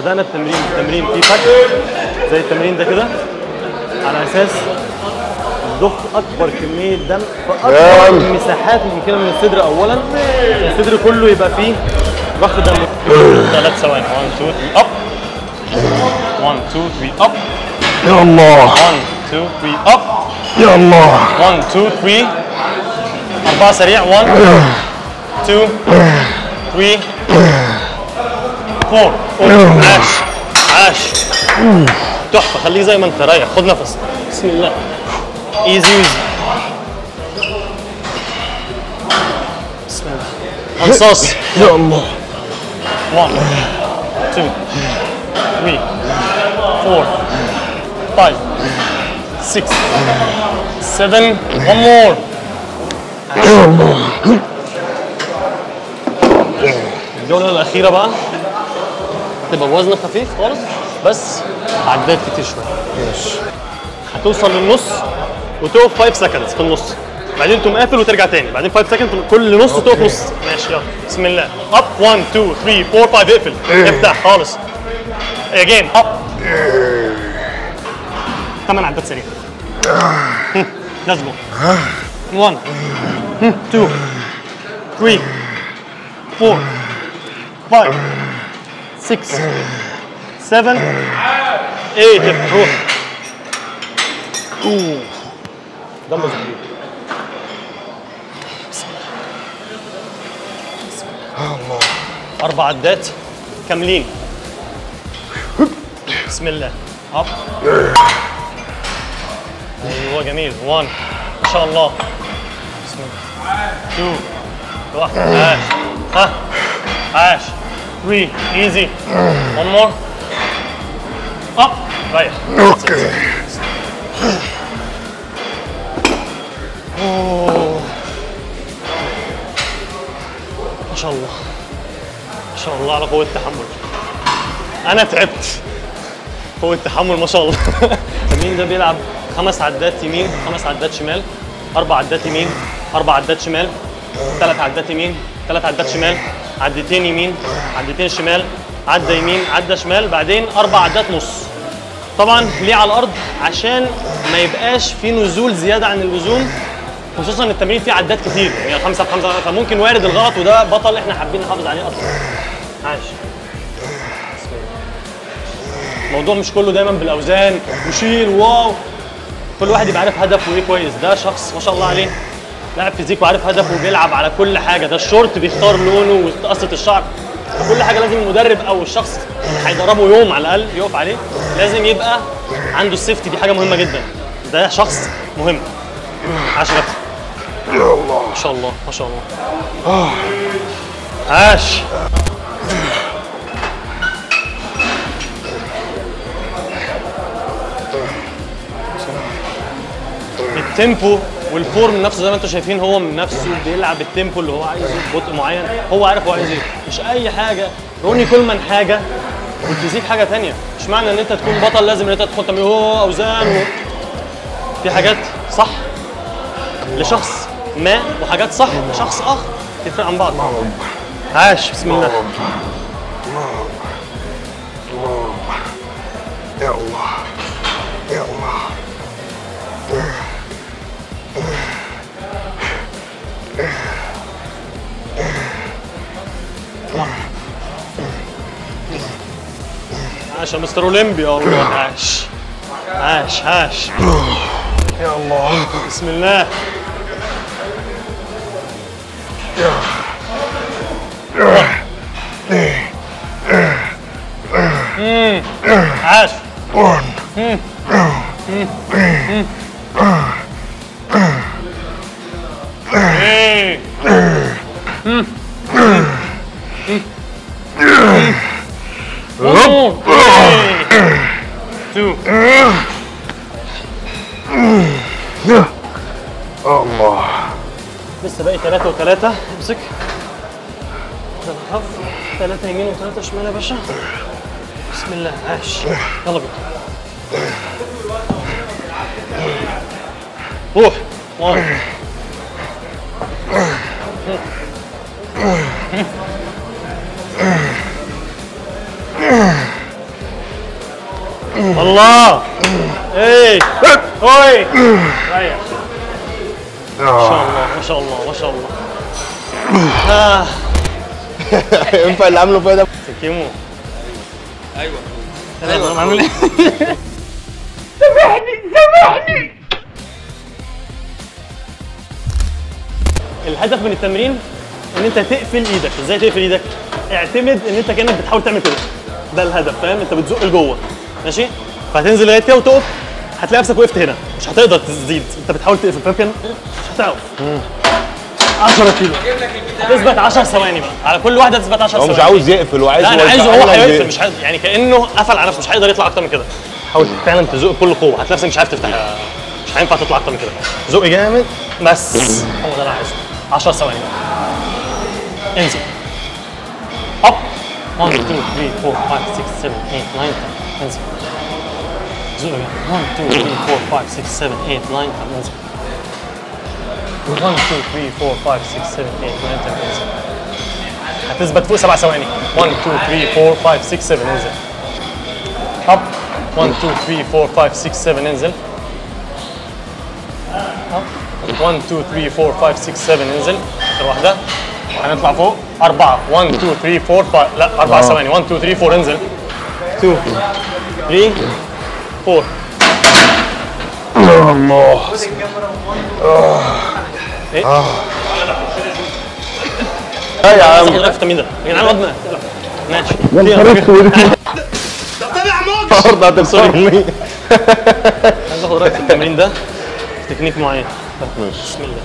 بدانا التمرين التمرين فيه فك زي التمرين ده كده على اساس ضخ اكبر كميه دم في اكبر مساحات ممكنه من الصدر اولا الصدر كله يبقى فيه ضخ دم ثلاث ثواني 1 2 اب 1 2 3 اب يا الله 1 2 3 اب يا الله 1 2 3 أربعة سريع 1 2 3 4 عاش عاش تحفة خليه زي ما أنت رايح خد نفس بسم الله ايزي ويزي بسم الله انصاص يا الله 1 2 3 4 5 6 7 one more يا الله الجولة الأخيرة بقى تبقى بوزن خفيف خالص بس عدات كتير شوية ماشي هتوصل للنص وتقف 5 سكندز في النص بعدين تقوم قافل وترجع تاني بعدين 5 سكند كل نص تقف نص ماشي يلا بسم الله اب 1 2 3 4 5 اقفل افتح خالص اجين اب 8 عدات سريعة ليتس جو 1 2 3 4 5 6 7 8 افتح روح اوه دم زبيب الله اربع عدات كاملين بسم الله اب ايوه جميل 1 ما شاء الله بسم الله 2 واحد عاش ها عاش 3 ايزي 1 مور اب رايح اوكي أوه. ما شاء الله ما شاء الله على قوة التحمل أنا تعبت قوة التحمل ما شاء الله التمرين ده بيلعب خمس عدات يمين خمس عدات شمال أربع عدات يمين أربع عدات شمال ثلاث عدات يمين ثلاث عدات شمال عدتين يمين عدتين شمال عدة يمين عدة شمال بعدين أربع عدات نص طبعا ليه على الارض عشان ما يبقاش في نزول زياده عن اللزوم خصوصا ان التمرين فيه عدات كتير يعني خمسه في خمسه فممكن وارد الغلط وده بطل احنا حابين نحافظ عليه اصلا عاش بسم الله. الموضوع مش كله دايما بالاوزان وشيل واو كل واحد يبقى عارف هدفه ايه كويس ده شخص ما شاء الله عليه لاعب فيزيك وعارف هدفه وبيلعب على كل حاجه ده الشورت بيختار لونه وقصه الشعر كل حاجه لازم المدرب او الشخص اللي هيدربه يوم على الاقل يقف عليه لازم يبقى عنده السيفتي دي حاجه مهمه جدا ده شخص مهم عاش يا كابتن يا الله ما شاء الله ما شاء الله عاش التيمبو والفورم نفسه زي ما انتم شايفين هو من نفسه بيلعب التيمبو اللي هو عايزه ببطء معين هو عارف هو عايز ايه مش اي حاجه روني كولمان حاجه والفيزيك حاجه تانية مش معنى ان انت تكون بطل لازم ان انت تدخل تمرين هو اوزان و... في حاجات صح لشخص ما وحاجات صح لشخص اخر تفرق عن بعض عاش بسم الله يا الله يا الله عاش يا مستر اولمبيا والله عاش عاش عاش يا الله بسم الله مم. عاش one ايه هوب تو الله لسه باقي ثلاثة وثلاثة امسك ده الخف ثلاثة يمين وثلاثة شمال يا باشا بسم الله عاش يلا بينا روح واحد الله ايه اوي ريح ما شاء آه. الله ما شاء الله ما شاء الله آه. ينفع اللي عامله فيها ده كيمو ايوه ايوه عامل ايه الهدف من التمرين ان انت تقفل ايدك ازاي تقفل ايدك اعتمد ان انت كانك بتحاول تعمل كده ده الهدف فاهم انت بتزق لجوه ماشي فهتنزل لغايه كده وتقف هتلاقي نفسك وقفت هنا مش هتقدر تزيد انت بتحاول تقفل فاهم كده مش هتعرف 10 كيلو تثبت 10 ثواني بقى على كل واحده تثبت 10 هو ثواني مش عاوز يقفل وعايز لا انا هو عايزه هو يفعلها هيقفل ويقفل. مش عايز يعني كانه قفل على نفسه مش هيقدر يطلع اكتر من كده حاول فعلا تزق بكل قوه هتلاقي نفسك مش عارف تفتحها مش هينفع تطلع اكتر من كده زق جامد بس هو ده اللي انا عايزه 10 ثواني بقى. انزل اب 1 2 3 4 5 6 7 8 9 10 انزل زق جامد 1 2 3 4 5 6 7 8 9 10 انزل 1 2 3 4 5 6 7 8 9 10 انزل هتثبت فوق سبع ثواني 1 2 3 4 5 6 7 انزل اب 1 2 3 4 5 6 7 انزل اب 1 2 3 4 5 6 7 انزل اخر واحده هنطلع فوق أربعة 1 2 3 4 5 لا أربع ثواني 1 2 3 4 انزل 2 3 4 الله اه يا عم خد رايك في التمرين ده يا جدعان الواد ماشي برضه هتكسرني عايز اخد رايك في التمرين ده في تكنيك معين بسم الله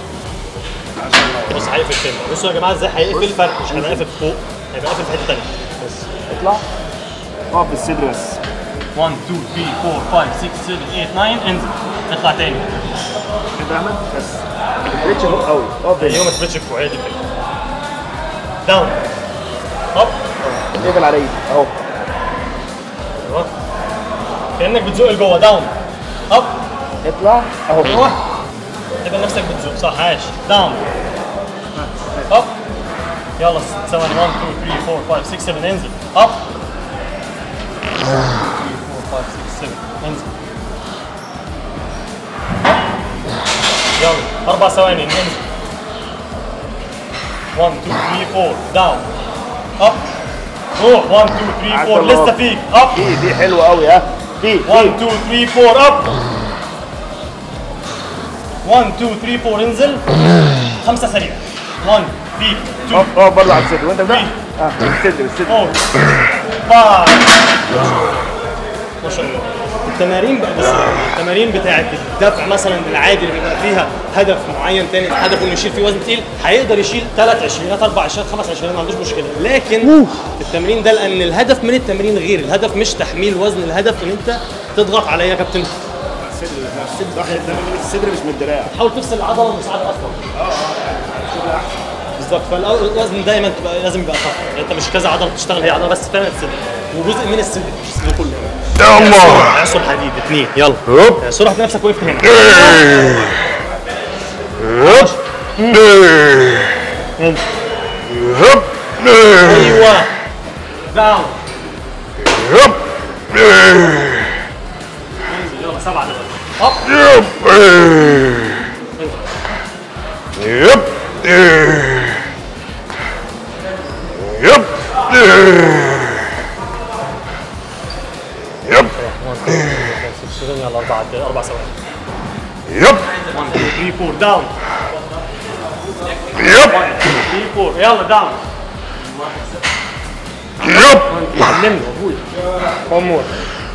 بص هيقفل فين بقى. بصوا يا جماعه ازاي هيقفل فرق مش هيبقى قافل فوق هيبقى قافل في حته ثانيه بس اطلع اقف بالصدر بس 1 2 3 4 5 6 7 8 9 انزل اطلع تاني كده احمد بس ما تفردش فوق قوي اقف ايوه ما تثبتش فوق هي دي الفكره داون اب اقفل على ايدي اهو ايوه كانك بتزق لجوه داون اب اطلع اهو ايوه تبقى نفسك بتزق صح عاش داون اب يلا ست ثواني 1 2 3 4 5 6 7 انزل اب 3 4 5 6 7 انزل يلا اربع ثواني انزل 1 2 3 4 داون اب روح 1 2 3 4 لسه فيك اب دي دي حلوه قوي ها دي 1 2 3 4 اب 1 2 3 4 انزل خمسة سريع 1 فيك 2 اقف اقف برضه على الصدر وانت بتاع اه بالصدر بالصدر 4 5 ما شاء الله التمارين بقى بس التمارين بتاعت الدفع مثلا العادي اللي بيبقى فيها هدف معين تاني هدفه انه يشيل فيه وزن تقيل هيقدر يشيل ثلاث عشرينات اربع عشرينات خمس عشرينات ما عندوش مشكله لكن التمرين ده لان الهدف من التمرين غير الهدف مش تحميل وزن الهدف ان انت تضغط عليا يا كابتن الصدر مش من الدراع حاول تفصل العضله المساعده اصلا بالظبط فالوزن دايما تبقى لازم يبقى خف يعني انت مش كذا عضله بتشتغل هي عضله بس فعلا الصدر وجزء من الصدر مش الصدر كله يا الله اعصر حديد اثنين يلا هوب اعصر هتلاقي نفسك وقفت هنا هوب انزل. هوب ايوه داون هوب انزل يلا سبعه دلوقتي هوب يب يب يب يلا اربع اربع ثواني يب 1 2 3 4 داون يب 3 4 يلا داون يب علمني ابويا one more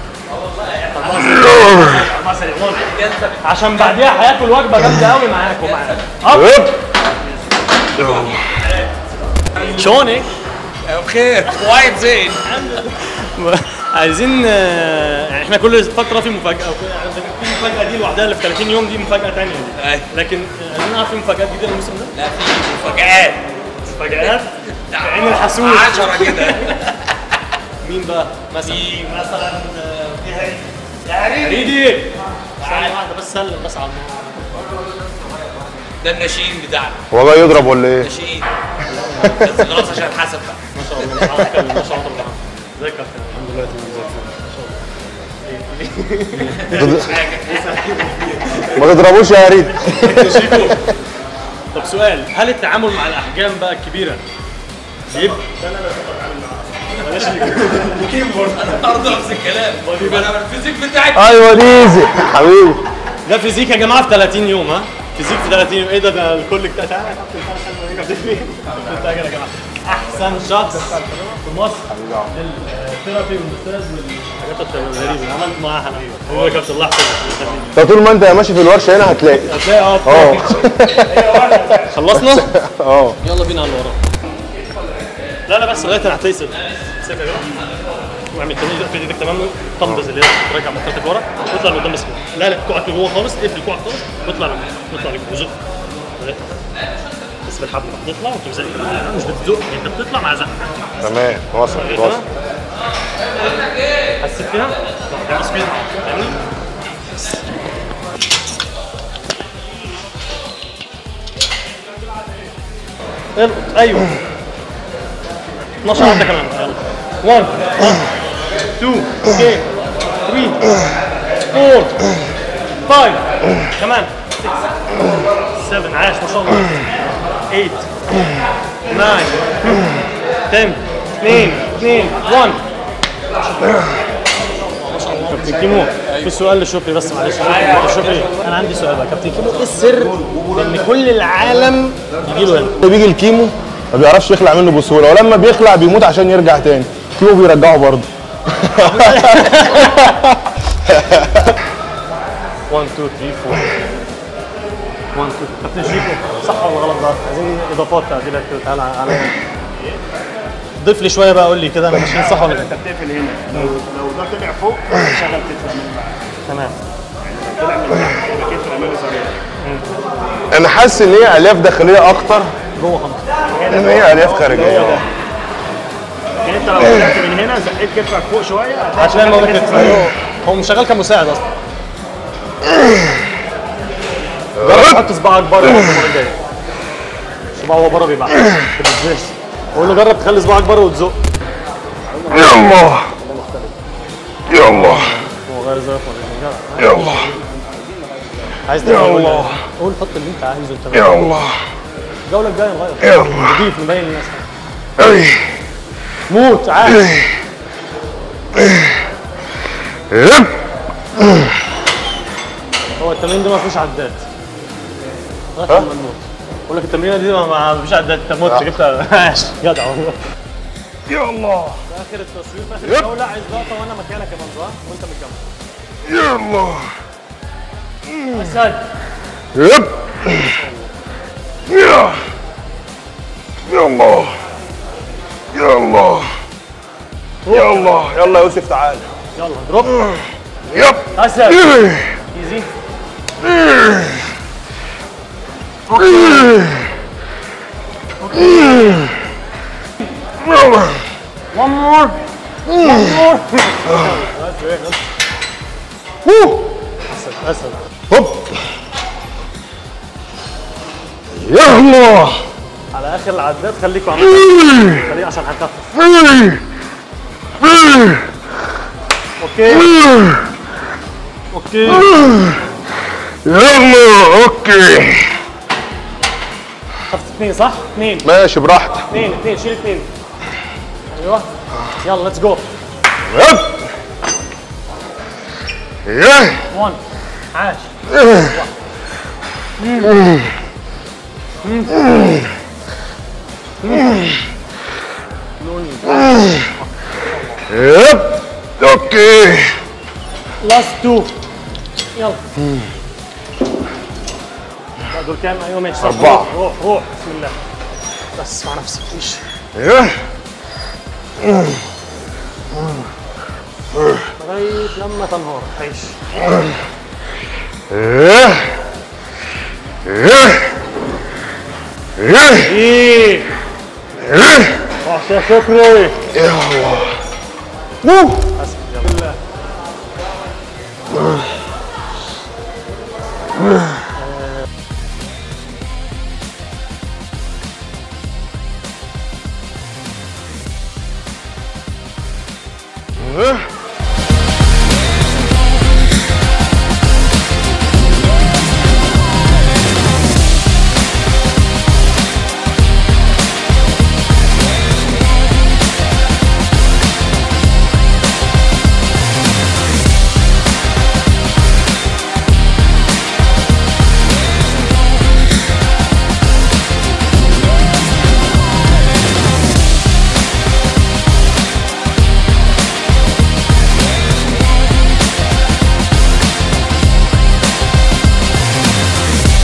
أربعة سريع. one. عشان بعديها هياكل وجبه جامده قوي معاك ومعاك هوب يب شلونك؟ بخير وايد زين عايزين آه، يعني احنا كل فتره في مفاجاه أو كده، يعني في مفاجاه دي لوحدها اللي في 30 يوم دي مفاجاه ثانيه دي أي. لكن آه، عايزين نعرف في مفاجات جديده الموسم ده لا في مفاجآت مفاجات عين الحسود 10 كده مين بقى مثلا في مثلا آه، في هريدي يا هريدي ثانيه واحده بس سلم بس على الموضوع ده النشيد بتاعنا هو جاي يضرب ولا ايه؟ نشيد بس خلاص عشان حسب بقى ما شاء الله مش عارف اتكلم ما شاء الله ازيك يا كابتن الحمد لله تمام زي الفل ما شاء الله ما تضربوش يا ريت طب سؤال هل التعامل مع الاحجام بقى الكبيره بيبقى انا برضه نفس الكلام انا الفيزيك بتاعك ايوه ديزي حبيبي ده فيزيك يا جماعه في 30 يوم ها فيزيك في 30 يوم ايه ده ده الكل بتاع تعالى يا كابتن تعالى عشان نرجع فين بتاع كده يا جماعه احسن شخص في مصر للثيرابي والاستاذ والحاجات الغريبه اللي عملت معاها حبيبي هو يا كابتن الله يحفظك انت طول ما انت ماشي في الورشه هنا هتلاقي هتلاقي اه اه خلصنا؟ اه يلا بينا على اللي وراه لا لا بس لغايه انا هتيسر سيبها كده واعمل تمرين في ايدك تمام طنبز اللي هي ترجع مكتبك ورا واطلع لقدام بس كده. لا لا كوعك لجوه خالص اقفل كوعك خالص واطلع لجوه واطلع لجوه وزق لغاية. بس بالحبل بتطلع وتقوم زق مش بتزق انت بتطلع مع زق تمام وصل لغاية وصل هنا. حسيت فيها؟ لا بص كده فاهمني؟ القط ايوه 12 عدة كمان يلا 1 2 اوكي 3 4 5 كمان 6 7 عاش ما شاء الله 8 9 10 2 2 1 كابتن كيمو في سؤال لشكري بس معلش شكري انا عندي سؤال بقى كابتن كيمو ايه السر ان كل العالم يجي له هنا بيجي الكيمو ما بيعرفش يخلع منه بسهوله ولما بيخلع بيموت عشان يرجع تاني كيمو بيرجعه برضه 1 2 3 4 1 2 كابتن شيكو صح ولا غلط بقى؟ عايزين اضافات تعديلات كده تعالى على ضيف لي شويه بقى قول لي كده انا ماشيين صح ولا انت بتقفل هنا لو لو ده طلع فوق شغل كتف من بعد تمام طلع من تحت يبقى كتف امامي صغير انا حاسس ان هي الياف داخليه اكتر جوه خمسه ان هي الياف خارجيه اه يعني انت لو طلعت من هنا زقيت كتفك فوق شويه هتلاقي عشان الموضوع كتف كده فوق. هو مش شغال كمساعد اصلا جرب تحط صباعك بره المره الجايه صباعه هو بره بيبقى ما بتنزلش قول له جرب تخلي صباعك بره وتزق يلا يلا هو غير زي الفل يلا عايز يا تعمل الله. قول حط اللي انت عايزه انت يلا الجوله الجايه نغير يلا. نضيف نبين للناس اي موت عاش يب. هو التمرين ده ما فيهوش عدات لغايه لما نموت بقول لك التمرينه دي ما- ما فيش عدات انت موت جبتها عاش جدع والله يلا في اخر التصوير في اخر الجوله عايز لقطه وانا مكانك يا منظر وانت من الجنب يلا اسد يب يا يلا يلا يلا يلا يا يوسف تعال يلا دروب يب اسد ايزي يلا one more one more اسد اسد هوب يلا على اخر العداد خليكوا عملوا خليه عشان هنخفف اوكي اوكي يلا اوكي خفت اثنين صح؟ اثنين ماشي براحتك اثنين اثنين شيل اثنين ايوه يلا ليتس جو يب يا 1 عاش يب اوكي لاست 2 يلا لا، دول كام ايوه ماشي صح. أربعة. روح روح بسم الله بس مع نفسك ماشي يا لغايه لما تنهار عيش يا يا يا ايه يا وحش يا شكري يا الله بس يلا